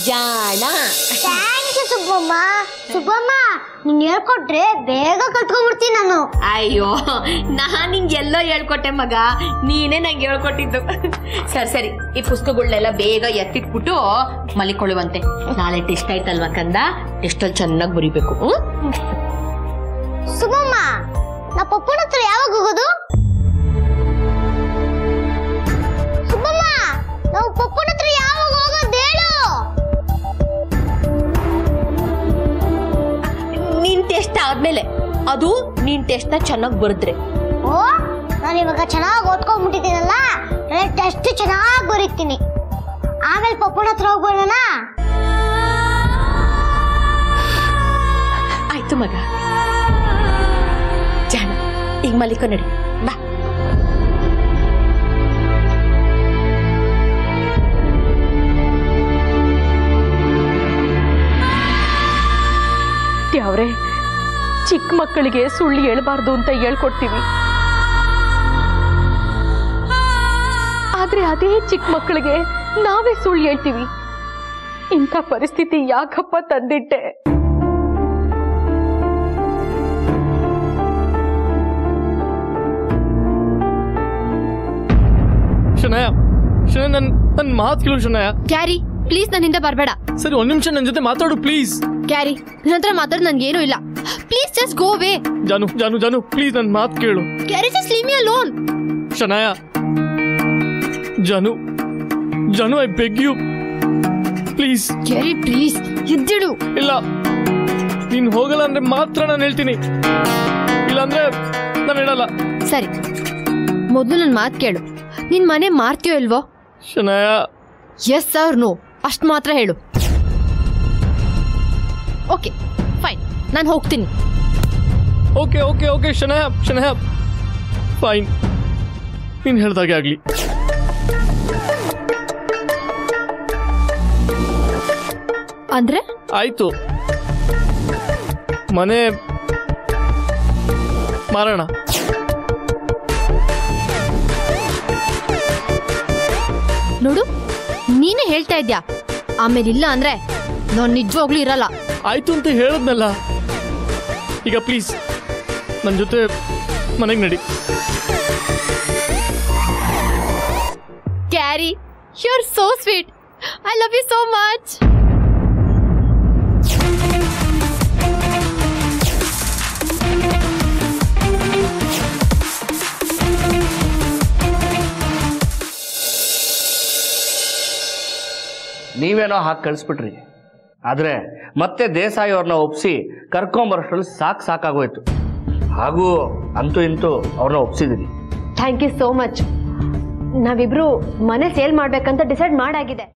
ಜಾಣ thank you Subbamma Subbamma ನೀನ್ ಹೇಳ್ಕೊಟ್ರೆ ಬೇಗ ಕಲ್ತ್ಕೊಂಡ್ಬಿಡ್ತೀನಿ ನಾನು ಅಯ್ಯೋ ನಾನ್ ನಿಂಗೆ ಎಲ್ಲೋ ಹೇಳ್ಕೊಟ್ಟೆ ಮಗ ನೀನೇ ನಂಗೆ ಹೇಳ್ಕೊಟ್ಟಿದ್ದು ಸರಿ ಸರಿ ಈ ಪುಸ್ತಕಗಳನ್ನೆಲ್ಲ ಬೇಗ ಎತ್ತಿಟ್ಬಿಟ್ಟು ಮಲಿಕೊಳ್ಳುವಂತೆ ನಾಳೆ ಟೆಸ್ಟ್ ಆಯ್ತಲ್ವಾ ಕಂದ ಟೆಸ್ಟಲ್ಲಿ ಚೆನ್ನಾಗಿ ಬರಿಬೇಕು ಹ್ಮ್? ಸುಬ್ಬಮ್ಮ ನಾ ಪಪ್ಪನ ಹತ್ರ ಯಾವಾಗ ಹೋಗೋದು ಸುಬ್ಬಮ್ಮ ನಾವು ಪಪ್ಪನ ಹತ್ರ ಯಾವಾಗ ಹೋಗೋದು ಹೇಳು ನಿನ್ ಟೆಸ್ಟ್ ಆದ್ಮೇಲೆ ಅದು ನಿನ್ ಟೆಸ್ಟ್ ನ ಚೆನ್ನಾಗಿ ಬರೆದ್ರೆ ಓ ನಾನು ಇವಾಗ ಚೆನ್ನಾಗಿ ಓದ್ಕೊಂಡ್ಬಿಟ್ಟಿದ್ದೀನಲ್ಲ ಟೆಸ್ಟ್ ಚೆನ್ನಾಗಿ ಬರೀತೀನಿ ಆಮೇಲೆ ಪಪ್ಪನ ಹತ್ರ ಹೋಗ್ಬೋಣ ಆಯ್ತು ಮಗ ಜಾಣ ಈಗ ಮಲಿಕೊ ನಡಿ ಬಾ ಅವ್ರೆ ಚಿಕ್ಕ ಮಕ್ಕಳಿಗೆ ಸುಳ್ಳು ಹೇಳ್ಬಾರ್ದು ಅಂತ ಹೇಳ್ಕೊಡ್ತೀವಿ ಆದ್ರೆ ಅದೇ ಚಿಕ್ಕ ಮಕ್ಕಳಿಗೆ ನಾವೇ ಸುಳ್ಳು ಹೇಳ್ತೀವಿ ಇಂಥ ಪರಿಸ್ಥಿತಿ ಯಾಕಪ್ಪ ತಂದಿಟ್ಟೆ ಶನಯ ಶನಯ ನನ್ ನನ್ ಮಾತು ಕೇಳು ಶನಯ ಕ್ಯಾರಿ ಪ್ಲೀಸ್ ನನ್ನಿಂದ ಬರಬೇಡ ಸರಿ ಒಂದ್ ನಿಮಿಷ ನನ್ನ ಜೊತೆ ಮಾತಾಡು ಪ್ಲೀಸ್ ಕ್ಯಾರಿ ನನ್ನ ಹತ್ರ ಮಾತಾಡ್ ನನ್ಗೇನು ಇಲ್ಲ ಪ್ಲೀಸ್ ಜಸ್ಟ್ ಗೋ ಅವೇ ಜಾನು ಜಾನು ಜಾನು ಪ್ಲೀಸ್ ನನ್ ಮಾತು ಕೇಳು Carrie just leave me alone Shanaya ಜಾನು ಜಾನು I beg you please Carrie please ಎದ್ದಿಡು ಇಲ್ಲ ನೀನ್ ಹೋಗಲ್ಲ ಅಂದ್ರೆ ಮಾತ್ರ ನಾನು ಹೇಳ್ತೀನಿ ಇಲ್ಲ ಅಂದ್ರೆ ನಾನು ಹೇಳಲ್ಲ ಸರಿ ಮೊದಲು ನನ್ನ ಮಾತು ಕೇಳು ನಿನ್ ಮನೆ ಮಾರ್ತೀಯೋ ಇಲ್ವೋ ಶನಾಯ ಎಸ್ ಸರ್ ನೋ ಅಷ್ಟು ಮಾತ್ರ ಹೇಳು ಓಕೆ ಫೈನ್ ನಾನು ಹೋಗ್ತೀನಿ okay okay okay Shanaya Shanaya fine ನೀನ್ ಹೇಳ್ದಾಗೆ ಆಗ್ಲಿ ಅಂದ್ರೆ ಆಯ್ತು ಮನೆ ಮಾರೋಣ ನೋಡು ನೀನೇ ಹೇಳ್ತಾ ಇದ್ಯಾ ಆಮೇಲೆ ಇಲ್ಲ ಅಂದ್ರೆ ನಾನು ನಿಜವಾಗ್ಲೂ ಇರಲ್ಲ ಆಯ್ತು ಅಂತ ಹೇಳದ್ನಲ್ಲ ಈಗ ಪ್ಲೀಸ್ ನನ್ನ ಜೊತೆ ಮನೆಗೆ ನಡಿ Carrie you are so sweet I love you so much ನೀವೇನೋ ಹಾಕಿ ಕಳಿಸ್ಬಿಟ್ರಿ ಆದರೆ ಮತ್ತೆ ದೇಸಾಯಿ ಅವ್ರನ್ನ ಒಪ್ಸಿ ಕರ್ಕೊಂಬರೋಷ್ಟ್ರಲ್ಲಿ ಸಾಕು ಸಾಕಾಗೋಯ್ತು ಹಾಗೂ ಅಂತೂ ಇಂತೂ ಅವ್ರನ್ನ ಒಪ್ಸಿದ್ದೀನಿ ಥ್ಯಾಂಕ್ ಯು ಸೋ ಮಚ್ ನಾವಿಬ್ರು ಮನೆ ಸೇಲ್ ಮಾಡ್ಬೇಕಂತ ಡಿಸೈಡ್ ಮಾಡಾಗಿದೆ